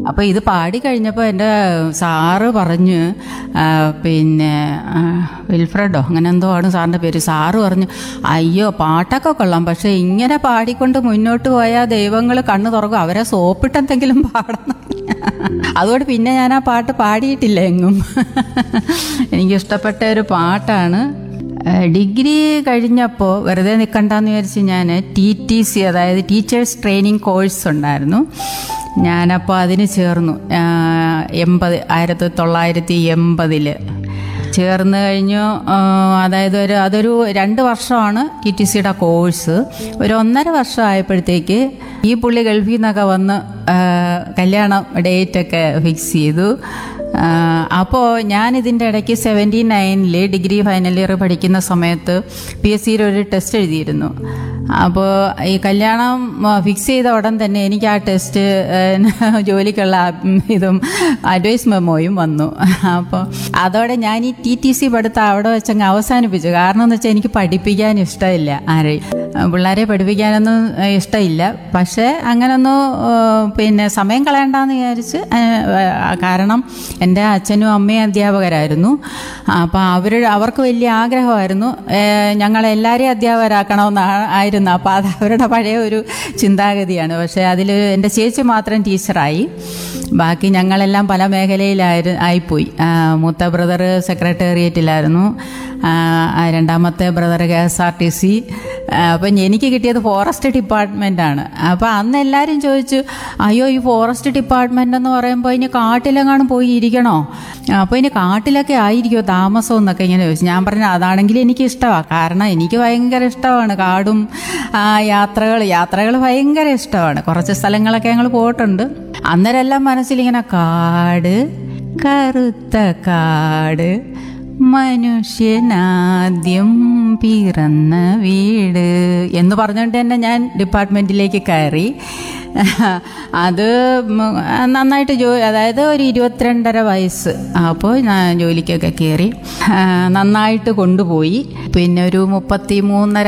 അപ്പോൾ ഇത് പാടി കഴിഞ്ഞപ്പോൾ എൻ്റെ സാറ് പറഞ്ഞ് ആ, പിന്നെ ആ, വിൽഫ്രഡോ അങ്ങനെ എന്തോ ആണ് സാറിൻ്റെ പേര് സാറ് പറഞ്ഞു അയ്യോ പാട്ടൊക്കെ കൊള്ളാം പക്ഷേ ഇങ്ങനെ പാടിക്കൊണ്ട് മുന്നോട്ട് പോയാൽ ദൈവങ്ങൾ കണ്ണു തുറക്കും അവരെ സോപ്പിട്ടെന്തെങ്കിലും പാടണം അതുകൊണ്ട് പിന്നെ ഞാൻ ആ പാട്ട് പാടിയിട്ടില്ല എങ്ങും എനിക്കിഷ്ടപ്പെട്ട ഒരു പാട്ടാണ് ഏഹ് ഡിഗ്രി കഴിഞ്ഞപ്പോൾ വെറുതെ നിൽക്കണ്ടെന്ന് വിചാരിച്ച് ഞാൻ ടി ടി സി അതായത് ടീച്ചേഴ്സ് ട്രെയിനിങ് കോഴ്സ് ഉണ്ടായിരുന്നു ഞാനപ്പോൾ അതിന് ചേർന്നു ആഹ് എൺപത് ആയിരത്തി തൊള്ളായിരത്തി എൺപതിൽ ചേർന്ന് കഴിഞ്ഞു ആഹ് അതായത് ഒരു അതൊരു രണ്ട് വർഷമാണ് ടി ടി സിയുടെ കോഴ്സ് ഒരു ഒന്നര വർഷം ആയപ്പോഴത്തേക്ക് ഈ പുള്ളി ഗൾഫിൽ നിന്നൊക്കെ വന്ന് ആഹ് കല്യാണം ഡേറ്റൊക്കെ ഫിക്സ് ചെയ്തു അപ്പോൾ ഞാൻ ഇതിൻ്റെ ഇടയ്ക്ക് സെവൻറ്റി നയനിൽ ഡിഗ്രി ഫൈനൽ ഇയർ പഠിക്കുന്ന സമയത്ത് പി എസ് സിയിൽ ഒരു ടെസ്റ്റ് എഴുതിയിരുന്നു അപ്പോൾ ഈ കല്യാണം ഫിക്സ് ചെയ്ത ഉടൻ തന്നെ എനിക്ക് ആ ടെസ്റ്റ് ജോലിക്കുള്ള ഉം, ഇതും അഡ്വൈസ് മെമ്മോയും വന്നു അപ്പോൾ അതോടെ ഞാൻ ഈ ടി ടി സി പഠിത്തം അവിടെ വെച്ചങ്ങ് അവസാനിപ്പിച്ചു കാരണം എന്ന് വെച്ചാൽ എനിക്ക് പഠിപ്പിക്കാൻ ഇഷ്ടമില്ല ആരെയും പിള്ളേരെ പഠിപ്പിക്കാനൊന്നും ഏഹ്, ഇഷ്ടമില്ല പക്ഷേ അങ്ങനൊന്നും ഏഹ്, പിന്നെ സമയം കളയണ്ടെന്ന് വിചാരിച്ച് ഏഹ്, കാരണം എൻ്റെ അച്ഛനും അമ്മയും അധ്യാപകരായിരുന്നു അപ്പോൾ അവർ അവർക്ക് വലിയ ആഗ്രഹമായിരുന്നു ഏഹ്, ഞങ്ങളെല്ലാവരെയും അധ്യാപകരാക്കണമെന്ന് ആ- ആയിരുന്നു അപ്പോൾ അത് അവരുടെ പഴയ ഒരു ചിന്താഗതിയാണ് പക്ഷേ അതിൽ എൻ്റെ ചേച്ചി മാത്രം ടീച്ചറായി ബാക്കി ഞങ്ങളെല്ലാം പല മേഖലയിലായി ആയിപ്പോയി ആ, മൂത്ത ബ്രദർ സെക്രട്ടേറിയറ്റിലായിരുന്നു ആ, ആ, രണ്ടാമത്തെ brother K S R T C അപ്പം എനിക്ക് കിട്ടിയത് ഫോറസ്റ്റ് ഡിപ്പാർട്ട്മെൻറ്റാണ് അപ്പോൾ അന്ന് എല്ലാവരും ചോദിച്ചു അയ്യോ ഈ ഫോറസ്റ്റ് ഡിപ്പാർട്ട്മെൻ്റ് എന്ന് പറയുമ്പോൾ ഇനി കാട്ടിലെങ്ങാനും പോയി ഇരിക്കണോ അപ്പോൾ ഇനി കാട്ടിലൊക്കെ ആയിരിക്കുമോ താമസം എന്നൊക്കെ ഇങ്ങനെ ചോദിച്ചു ഞാൻ പറഞ്ഞു അതാണെങ്കിൽ എനിക്ക് ഇഷ്ടമാണ് കാരണം എനിക്ക് ഭയങ്കര ഇഷ്ടമാണ് കാടും യാത്രകൾ യാത്രകൾ ഭയങ്കര ഇഷ്ടമാണ് കുറച്ച് സ്ഥലങ്ങളൊക്കെ ഞങ്ങൾ പോയിട്ടുണ്ട് അന്നേരമെല്ലാം മനസ്സിലിങ്ങനെ കാട് കറുത്ത കാട് മനുഷ്യനാദ്യം പിറന്ന വീട് എന്ന് പറഞ്ഞുകൊണ്ട് തന്നെ ഞാൻ ഡിപ്പാർട്ട്മെൻറ്റിലേക്ക് കയറി അത് ഉം, നന്നായിട്ട് ജോലി അതായത് ഒരു ഇരുപത്തിരണ്ടര വയസ്സ് അപ്പോൾ ഞാൻ ജോലിക്കൊക്കെ കയറി ആ, നന്നായിട്ട് കൊണ്ടുപോയി പിന്നെ ഒരു മുപ്പത്തി മൂന്നര